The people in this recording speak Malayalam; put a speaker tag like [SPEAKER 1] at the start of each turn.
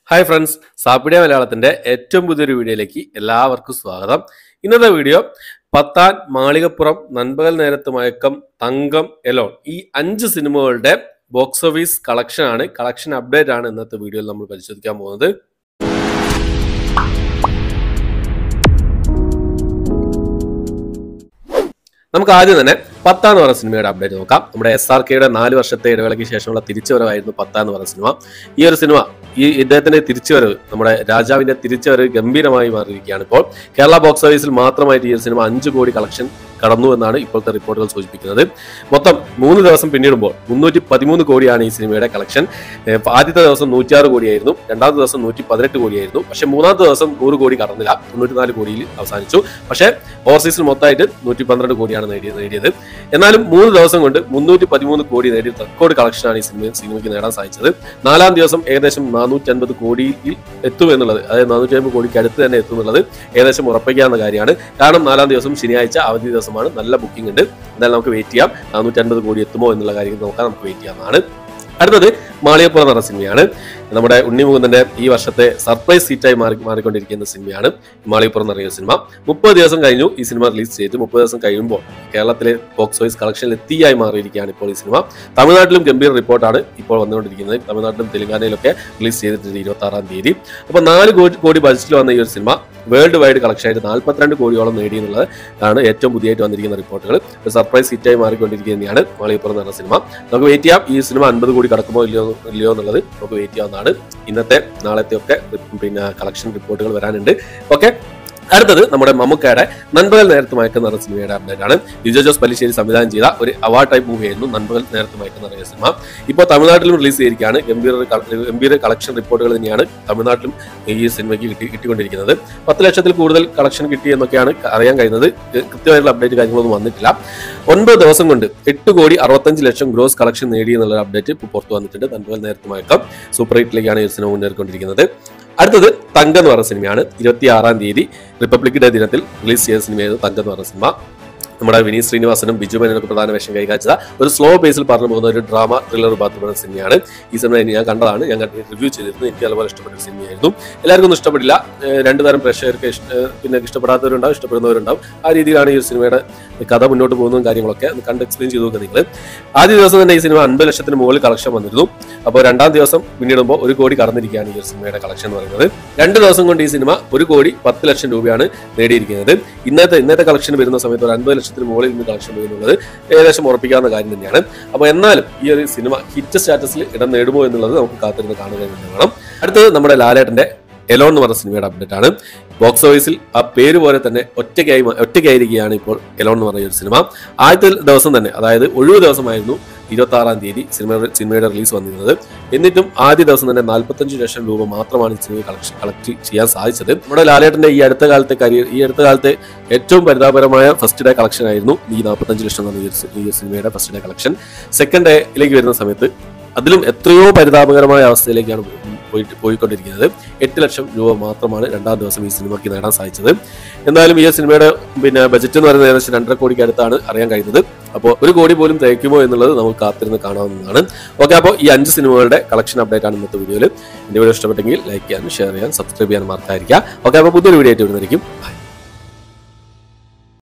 [SPEAKER 1] ഹായ് ഫ്രണ്ട്സ് സാപ്പിഡിയ മലയാളത്തിന്റെ ഏറ്റവും പുതിയൊരു വീഡിയോയിലേക്ക് എല്ലാവർക്കും സ്വാഗതം ഇന്നത്തെ വീഡിയോ പത്താൻ മാളികപ്പുറം നൻപകൽ നേരത്ത് മയക്കം തങ്കം എലോൺ ഈ അഞ്ച് സിനിമകളുടെ ബോക്സ് ഓഫീസ് കളക്ഷൻ ആണ് കളക്ഷൻ അപ്ഡേറ്റ് ആണ് ഇന്നത്തെ വീഡിയോയിൽ നമ്മൾ പരിശോധിക്കാൻ പോകുന്നത് നമുക്ക് ആദ്യം തന്നെ പത്താ എന്ന് പറയുന്ന സിനിമയുടെ അപ്ഡേറ്റ് നോക്കാം നമ്മുടെ എസ് ആർ കെയുടെ നാല് വർഷത്തെ ഇടവേളയ്ക്ക് ശേഷമുള്ള തിരിച്ചുവരവായിരുന്നു പത്താ എന്ന് പറയുന്ന സിനിമ ഈ ഒരു സിനിമ ഈ ഇദ്ദേഹത്തിന്റെ തിരിച്ചുവരവ് നമ്മുടെ രാജാവിന്റെ തിരിച്ചുവരവ് ഗംഭീരമായി മാറിയിരിക്കുകയാണ് ഇപ്പോൾ കേരള ബോക്സ് ഓഫീസിൽ മാത്രമായിട്ട് ഈ ഒരു സിനിമ അഞ്ച് കോടി കളക്ഷൻ കടന്നു എന്നാണ് ഇപ്പോഴത്തെ റിപ്പോർട്ടുകൾ സൂചിപ്പിക്കുന്നത് മൊത്തം മൂന്ന് ദിവസം പിന്നിടുമ്പോൾ മുന്നൂറ്റി പതിമൂന്ന് കോടിയാണ് ഈ സിനിമയുടെ കളക്ഷൻ ഏഹ് ആദ്യത്തെ ദിവസം നൂറ്റിയാറ് കോടിയായിരുന്നു രണ്ടാമത്തെ ദിവസം നൂറ്റി പതിനെട്ട് കോടിയായിരുന്നു പക്ഷെ മൂന്നാമത്തെ ദിവസം നൂറ് കോടി കടന്നില്ല തൊണ്ണൂറ്റിനാല് കോടിയിൽ അവസാനിച്ചു പക്ഷേ ഓവർസീസിൽ മൊത്തമായിട്ട് നൂറ്റി പന്ത്രണ്ട് കോടിയാണ് നേടിയത് നേടിയത് എന്നാലും മൂന്ന് ദിവസം കൊണ്ട് മുന്നൂറ്റി പതിമൂന്ന് കോടി നേടിയ റെക്കോർഡ് കളക്ഷനാണ് ഈ സിനിമ സിനിമയ്ക്ക് നേടാൻ സാധിച്ചത് നാലാം ദിവസം ഏകദേശം നാനൂറ്റി അൻപത് കോടിയിൽ എത്തും എന്നുള്ളത് അതായത് നാനൂറ്റി അൻപത് കോടിക്ക് അടുത്ത് തന്നെ എത്തും എന്നുള്ളത് ഏകദേശം ഉറപ്പിക്കാവുന്ന കാര്യമാണ് കാരണം നാലാം ദിവസം ശനിയാഴ്ച അവധി ദിവസമാണ് നല്ല ബുക്കിംഗ് ഉണ്ട് എന്തായാലും നമുക്ക് വെയിറ്റ് ചെയ്യാം നാനൂറ്റി അൻപത് കോടി എത്തുമോ എന്നുള്ള കാര്യം നോക്കാൻ നമുക്ക് വെയിറ്റ് ചെയ്യാവുന്നതാണ് അടുത്തത് മാളികപ്പുറം എന്ന് പറഞ്ഞ സിനിമയാണ് നമ്മുടെ ഉണ്ണിമുകുന്ദന്റെ ഈ വർഷത്തെ സർപ്രൈസ് സീറ്റായി മാറി മാറിക്കൊണ്ടിരിക്കുന്ന സിനിമയാണ് മാളികപ്പുറം എന്ന് പറയുന്ന സിനിമ മുപ്പത് ദിവസം കഴിഞ്ഞു ഈ സിനിമ റിലീസ് ചെയ്ത് മുപ്പത് ദിവസം കഴിയുമ്പോൾ കേരളത്തിലെ ബോക്സ് ഓഫീസ് കളക്ഷനിൽ എത്തിയായി മാറിയിരിക്കുകയാണ് ഇപ്പോൾ ഈ സിനിമ തമിഴ്നാട്ടിലും ഗംഭീര റിപ്പോർട്ടാണ് ഇപ്പോൾ വന്നുകൊണ്ടിരിക്കുന്നത് തമിഴ്നാട്ടിലും തെലങ്കാനയിലൊക്കെ റിലീസ് ചെയ്തിട്ടുണ്ട് ഇരുപത്തി ആറാം തീയതി അപ്പോൾ നാല് കോടി കോടി ബജറ്റിൽ വന്ന ഈ ഒരു സിനിമ വേൾഡ് വൈഡ് കളക്ഷൻ ആയിട്ട് നാൽപ്പത്തിരണ്ട് കോടിയോളം നേടി എന്നുള്ളത് ആണ് ഏറ്റവും പുതിയതായിട്ട് വന്നിരിക്കുന്ന റിപ്പോർട്ടുകൾ ഒരു സർപ്രൈസ് ഹിറ്റായി മാറിക്കൊണ്ടിരിക്കുന്നതാണ് മാളികപ്പുറം എന്ന് പറഞ്ഞ സിനിമ നമുക്ക് വെയിറ്റ് ചെയ്യാം ഈ സിനിമ അൻപത് കോടി കടക്കുമോ ഇല്ലയോ ഇല്ലയോ എന്നുള്ളത് നമുക്ക് വെയിറ്റ് ചെയ്യാവുന്നതാണ് ഇന്നത്തെ നാളത്തെ ഒക്കെ പിന്നെ കളക്ഷൻ റിപ്പോർട്ടുകൾ വരാനുണ്ട് ഓക്കെ അടുത്തത് നമ്മുടെ മമ്മൂക്കയുടെ നൻപകൽ നേരത്ത് മയക്കുന്ന പറഞ്ഞ സിനിമയുടെ അപ്ഡേറ്റ് ആണ് ലിജോ ജോസ് പല്ലിശ്ശേരി സംവിധാനം ചെയ്ത ഒരു അവാർഡ് ടൈപ്പ് മൂവിയായിരുന്നു നൻപകൽ നേരത്ത് മയക്കുന്ന പറയുന്ന സിനിമ ഇപ്പോൾ തമിഴ്നാട്ടിലും റിലീസ് ചെയ്തിരിക്കുകയാണ് ഗംഭീര ക- ഗംഭീര കളക്ഷൻ റിപ്പോർട്ടുകൾ തന്നെയാണ് തമിഴ്നാട്ടിലും ഈ സിനിമയ്ക്ക് കിട്ടി കിട്ടിക്കൊണ്ടിരിക്കുന്നത് പത്ത് ലക്ഷത്തിൽ കൂടുതൽ കളക്ഷൻ കിട്ടി എന്നൊക്കെയാണ് അറിയാൻ കഴിയുന്നത് കൃത്യമായിട്ടുള്ള അപ്ഡേറ്റ് കാര്യങ്ങളൊന്നും വന്നിട്ടില്ല ഒൻപത് ദിവസം കൊണ്ട് എട്ട് കോടി അറുപത്തഞ്ച് ലക്ഷം ഗ്രോസ് കളക്ഷൻ നേടി എന്നുള്ള അപ്ഡേറ്റ് ഇപ്പോൾ പുറത്തു വന്നിട്ടുണ്ട് നൻപകൽ നേരത്ത് മയക്കം സൂപ്പർ ഹിറ്റിലേക്കാണ് ഈ സിനിമ മുന്നേറിക്കൊണ്ടിരിക്കുന്നത് അടുത്തത് തങ്കം എന്ന് പറയുന്ന സിനിമയാണ് ഇരുപത്തി ആറാം തീയതി റിപ്പബ്ലിക് ഡേ ദിനത്തിൽ റിലീസ് ചെയ്ത സിനിമയായിരുന്നു തങ്കം എന്ന് പറയുന്ന സിനിമ നമ്മുടെ വിനീത് ശ്രീനിവാസനും ബിജു മേനൊക്കെ പ്രധാന വേഷം കൈകാച്ചത ഒരു സ്ലോ ബേസിൽ പറഞ്ഞു പോകുന്ന ഒരു ഡ്രാമ ത്രില്ലർ ബാത്റൂം സിനിമയാണ് ഈ സിനിമ ഞാൻ കണ്ടതാണ് ഞാൻ റിവ്യൂ ചെയ്തിരുന്നു എനിക്ക് അതുപോലെ ഇഷ്ടപ്പെട്ട ഒരു സിനിമയായിരുന്നു എല്ലാവർക്കും ഒന്നും ഇഷ്ടപ്പെടില്ല ഏഹ് രണ്ടു തരം പ്രേക്ഷകർക്ക് ഇഷ്ട- ഏഹ് പിന്നെ ഇഷ്ടപ്പെടാത്തവരുണ്ടാവും ഇഷ്ടപ്പെടുന്നവരുണ്ടാവും ആ രീതിയിലാണ് ഈ ഒരു സിനിമയുടെ കഥ മുന്നോട്ട് പോകുന്നതും കാര്യങ്ങളൊക്കെ ഒന്ന് കണ്ട് എക്സ്പ്ലെയിൻ ചെയ്തു നോക്കുക നിങ്ങൾ ആദ്യ ദിവസം തന്നെ ഈ സിനിമ അൻപത് ലക്ഷത്തിന് മുകളിൽ കളക്ഷൻ വന്നിരുന്നു അപ്പോൾ രണ്ടാം ദിവസം പിന്നിടുമ്പോൾ ഒരു കോടി കടന്നിരിക്കുകയാണ് ഈ ഒരു സിനിമയുടെ കളക്ഷൻ എന്ന് പറയുന്നത് രണ്ട് ദിവസം കൊണ്ട് ഈ സിനിമ ഒരു കോടി പത്ത് ലക്ഷം രൂപയാണ് നേടിയിരിക്കുന്നത് ഇന്നത്തെ ഇന്നത്തെ കളക്ഷൻ വരുന്ന സമയത്ത് ഒരു അൻപത് ലക്ഷത്തിന് മുകളിൽ നിന്ന് കളക്ഷൻ വരുന്നുള്ളത് ഏകദേശം ഉറപ്പിക്കാവുന്ന കാര്യം തന്നെയാണ് അപ്പോൾ എന്നാലും ഈ ഒരു സിനിമ ഹിറ്റ് സ്റ്റാറ്റസിൽ ഇടം നേടുമോ എന്നുള്ളത് നമുക്ക് കാത്തിരുന്ന് കാണുക തന്നെ വേണം അടുത്തത് നമ്മുടെ ലാലേട്ടന്റെ എലോൺ എന്ന് പറഞ്ഞ സിനിമയുടെ അപ്ഡേറ്റ് ആണ് ബോക്സ് ഓഫീസിൽ ആ പേര് പോലെ തന്നെ ഒറ്റയ്ക്കായി മ- ഒറ്റയ്ക്കായിരിക്കുകയാണ് ഇപ്പോൾ എലോൺ എന്ന് പറഞ്ഞ ഒരു സിനിമ ആദ്യത്തെ ദിവസം തന്നെ അതായത് ഒഴിവ് ദിവസമായിരുന്നു ഇരുപത്തി ആറാം തീയതി സിനിമയുടെ സിനിമയുടെ റിലീസ് വന്നിരുന്നത് എന്നിട്ടും ആദ്യ ദിവസം തന്നെ നാൽപ്പത്തഞ്ച് ലക്ഷം രൂപ മാത്രമാണ് ഈ സിനിമ കളക്ഷൻ കളക്ട് ചെയ്യാൻ സാധിച്ചത് നമ്മുടെ ലാലേട്ടന്റെ ഈ അടുത്ത കാലത്തെ കരിയർ ഈ അടുത്ത കാലത്തെ ഏറ്റവും പരിതാപകരമായ ഫസ്റ്റ് ഡേ കളക്ഷൻ ആയിരുന്നു ഈ നാൽപ്പത്തഞ്ച് ലക്ഷം എന്ന് പറഞ്ഞ ഈ ഒരു സി- ഈ ഒരു സിനിമയുടെ ഫസ്റ്റ് ഡേ കളക്ഷൻ സെക്കൻഡ് ഡേയിലേക്ക് വരുന്ന സമയത്ത് അതിലും എത്രയോ പരിതാപകരമായ അവസ്ഥയിലേക്കാണ് പോയിട്ട് പോയിക്കൊണ്ടിരിക്കുന്നത് എട്ട് ലക്ഷം രൂപ മാത്രമാണ് രണ്ടാം ദിവസം ഈ സിനിമയ്ക്ക് നേടാൻ സാധിച്ചത് എന്തായാലും ഈ സിനിമയുടെ പിന്നെ ബജറ്റ് എന്ന് പറയുന്നത് ഏകദേശം രണ്ടര കോടിക്ക് അടുത്താണ് അറിയാൻ കഴിയുന്നത് അപ്പോൾ ഒരു കോടി പോലും തികയ്ക്കുമോ എന്നുള്ളത് നമുക്ക് കാത്തിരുന്ന് കാണാവുന്നതാണ് ഓക്കെ അപ്പോൾ ഈ അഞ്ച് സിനിമകളുടെ കളക്ഷൻ അപ്ഡേറ്റ് ആണ് ഇന്നത്തെ വീഡിയോയിൽ എൻ്റെ വീഡിയോ ഇഷ്ടപ്പെട്ടെങ്കിൽ ലൈക്ക് ചെയ്യാനും ഷെയർ ചെയ്യാൻ സബ്സ്ക്രൈബ് ചെയ്യാൻ മറക്കാതിരിക്കുക ഓക്കെ അപ്പോൾ പുതിയൊരു വീഡിയോ ആയിട്ട് വരുന്നതായിരിക്കും ബൈ